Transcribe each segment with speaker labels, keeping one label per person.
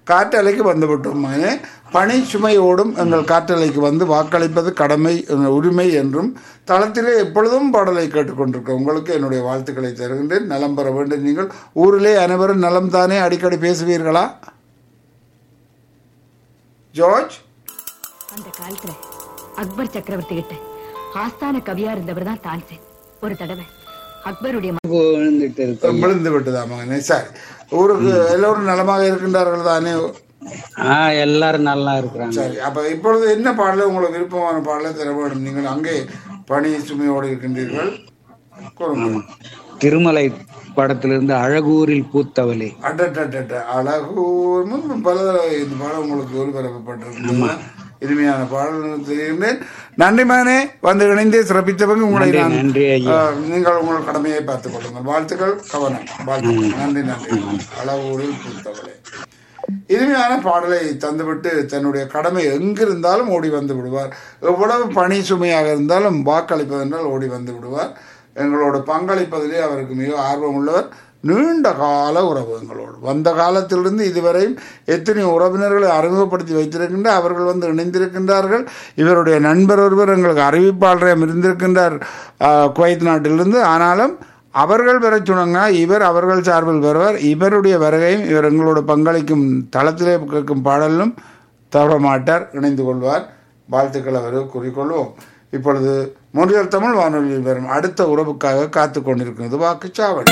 Speaker 1: காற்றலைக்கு வந்துவிட்டோம் மகனே பணி சுமையோடும் எங்கள் காற்றலைக்கு வந்து வாக்களிப்பது கடமை எங்கள் உரிமை என்றும் தளத்திலே எப்பொழுதும் பாடலை கேட்டுக்கொண்டிருக்க உங்களுக்கு என்னுடைய வாழ்த்துக்களை தருகின்றேன் நலம் பெற வேண்டும் நீங்கள் ஊரிலே அனைவரும் நலம் தானே அடிக்கடி பேசுவீர்களா ஜார்ஜ்
Speaker 2: அந்த காலத்துல அக்பர் சக்கரவர்த்தி கிட்ட ஆஸ்தான கவியா இருந்தவர் தான் தான்சேன் ஒரு தடவை அக்பருடைய ம-
Speaker 3: விழுந்துட்டு இருக்கு
Speaker 1: விழுந்து விட்டுதா மகனே சரி ஊருக்கு எல்லோரும் நலமாக இருக்கின்றார்கள் தானே
Speaker 3: ஆஹ் எல்லாரும் நல்லா இருக்கிறாங்க
Speaker 1: சரி அப்ப இப்பொழுது என்ன பாடல உங்களுக்கு விருப்பமான பாடலை தர வேண்டும் நீங்கள் அங்கே பணி சுமையோடு இருக்கின்றீர்கள் கூறுங்கள்
Speaker 3: திருமலை படத்திலிருந்து அழகூரில் பூத்தவளே
Speaker 1: அடடடட அழகூர் முன்பு பல தடவை இந்த பாடம் உங்களுக்கு ஒளிபரப்பப்பட்டிருக்கிறது இனிமையான பாடல் தெரிகின்றேன் நன்றி மகனே வந்து இணைந்தே சிறப்பித்தவங்க உங்களை
Speaker 3: நன்றி,
Speaker 1: நான்
Speaker 3: நன்றி ஐயா.
Speaker 1: ஆ, நீங்கள் உங்கள் கடமையை பார்த்துக் கொள்ளுங்கள் வாழ்த்துக்கள் கவனம் வாழ்த்துக்கள் நன்றி நன்றி அழகூரில் பூத்தவளே இனிமையான பாடலை தந்துவிட்டு தன்னுடைய கடமை எங்கிருந்தாலும் ஓடி வந்து விடுவார் எவ்வளவு பணி சுமையாக இருந்தாலும் வாக்களிப்பதென்றால் ஓடி வந்து விடுவார் எங்களோட பங்களிப்பதிலே அவருக்கு மிக ஆர்வம் உள்ளவர் நீண்ட கால உறவு எங்களோடு வந்த காலத்திலிருந்து இதுவரையும் எத்தனை உறவினர்களை அறிமுகப்படுத்தி வைத்திருக்கின்ற அவர்கள் வந்து இணைந்திருக்கின்றார்கள் இவருடைய நண்பர் ஒருவர் எங்களுக்கு அறிவிப்பாளரையும் இருந்திருக்கின்றார் ஆஹ், குவைத் நாட்டிலிருந்து ஆனாலும் அவர்கள் பெற சொன்னாங்க இவர் அவர்கள் சார்பில் வருவார் இவருடைய வருகையும் இவர் எங்களோட பங்களிக்கும் தளத்திலே கேட்கும் பாடலும் தவற மாட்டார் இணைந்து கொள்வார் வாழ்த்துக்கள் அவர் கூறிக்கொள்வோம் இப்பொழுது மொழியல் தமிழ் வானொலியில் வரும் அடுத்த உறவுக்காக காத்து கொண்டிருக்கிறது வாக்குச்சாவடி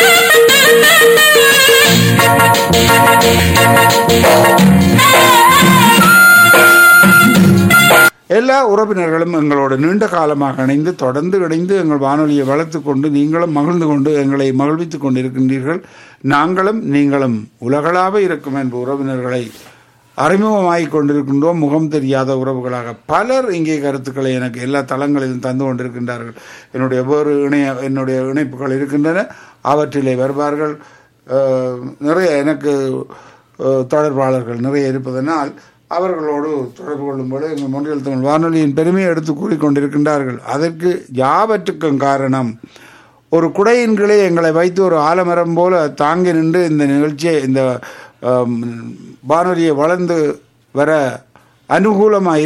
Speaker 1: எல்லா உறவினர்களும் எங்களோடு நீண்ட காலமாக இணைந்து தொடர்ந்து இணைந்து எங்கள் வானொலியை வளர்த்து கொண்டு நீங்களும் மகிழ்ந்து கொண்டு எங்களை மகிழ்வித்துக் கொண்டிருக்கின்றீர்கள் நாங்களும் நீங்களும் உலகளாவ இருக்கும் என்ப உறவினர்களை அறிமுகமாகிக் கொண்டிருக்கின்றோம் முகம் தெரியாத உறவுகளாக பலர் இங்கே கருத்துக்களை எனக்கு எல்லா தளங்களிலும் தந்து கொண்டிருக்கின்றார்கள் என்னுடைய வேறு இணைய என்னுடைய இணைப்புகள் இருக்கின்றன அவற்றிலே வருவார்கள் அஹ், நிறைய எனக்கு அஹ், தொடர்பாளர்கள் நிறைய இருப்பதனால் அவர்களோடு தொடர்பு கொள்ளும்போது எங்கள் மொழிகள் தமிழ் வானொலியின் பெருமையை எடுத்து கூறிக்கொண்டிருக்கின்றார்கள் அதற்கு யாவற்றுக்கும் காரணம் ஒரு குடையின் கீழே எங்களை வைத்து ஒரு ஆலமரம் போல தாங்கி நின்று இந்த நிகழ்ச்சியை இந்த ஆம், வானொலியை வளர்ந்து வர அனுகூலமாக